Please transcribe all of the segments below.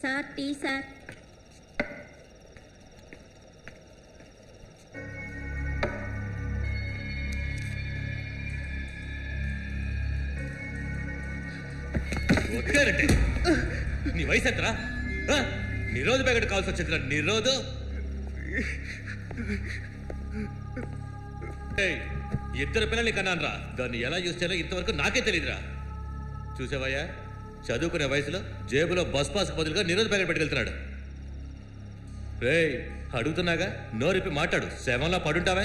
Sir tea sir వదిలేరంటే నీ వయసు ఎంతరా ఆ? నిరోధ ప్యాకెట్ కావాల్సి వచ్చిందిరా నిరోధు ఏయ్, ఇద్దరు పిల్లల్ని కన్నానరా దాన్ని ఎలా యూజ్ చేయాలో ఇంతవరకు నాకే తెలియదురా చూసావయ్యా చదువుకునే వయసులో జేబులో బస్ పాస్ బదులుగా నిరోధ ప్యాకెట్ పెట్టుకెళ్తున్నాడు రేయ్ అడుగుతున్నాగా నోరిప్పి మాట్లాడు శవంలా పడుంటావే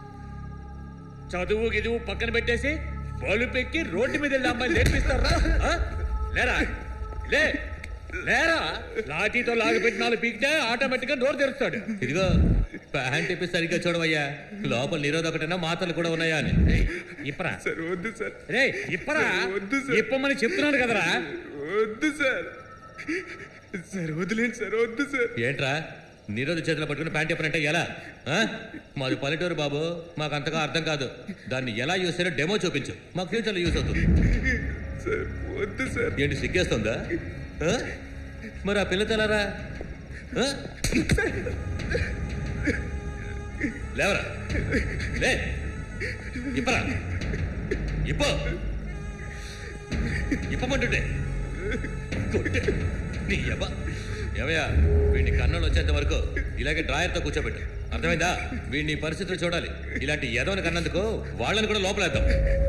చదువు గిదువు పక్కన పెట్టేసి బలుపెక్కి రోడ్డు మీద వెళ్ళి అమ్మాయి నేర్పిస్తారా ఆ? లేరా లే లేరా లాఠీతో లాగి పెట్టినాలు పీకితే ఆటోమేటిక్ గా నోరు తెరుస్తాడు ఇదిగో ప్యాంట్ ఇప్పి సరిగ్గా చూడవయ్యా లోపల నిరోధ ఒకటైనా మాటలు కూడా ఉన్నాయా అని ఏయ్, ఇప్పరా సార్ వద్దు సార్ రే ఇప్పరా వద్దు సార్. ఇప్పమని చెప్తున్నాను కదరా వద్దు సార్ సార్ వదిలేండి సార్ వద్దు సార్ ఏంట్రా నిరోధ చేతిలో పట్టుకుని ప్యాంట్ ఇప్పనంటే ఎలా ఆ? మాది పల్లెటూరు బాబు మాకు అంతగా అర్థం కాదు దాన్ని ఎలా యూస్ చేయాలో డెమో చూపించు మాకు ఫ్యూచర్లో యూస్ అవుతుంది సార్ వద్దు సార్ ఏంటి సిగ్గేస్తుందా ఆ? మరి ఆ పిల్ల తెలరా ఆ? లేవరా లే ఇప్పరా ఇప్పో ఇప్పమంటుంటే కొట్టే. నీ ఎవ ఏమయ్యా వీడిని కన్నులు వచ్చేంత వరకు ఇలాగే డ్రాయర్తో కూర్చోబెట్టు అర్థమైందా వీడిని ఈ పరిస్థితులు చూడాలి ఇలాంటి ఎదవని కన్నందుకు వాళ్ళని కూడా లోపలేద్దాం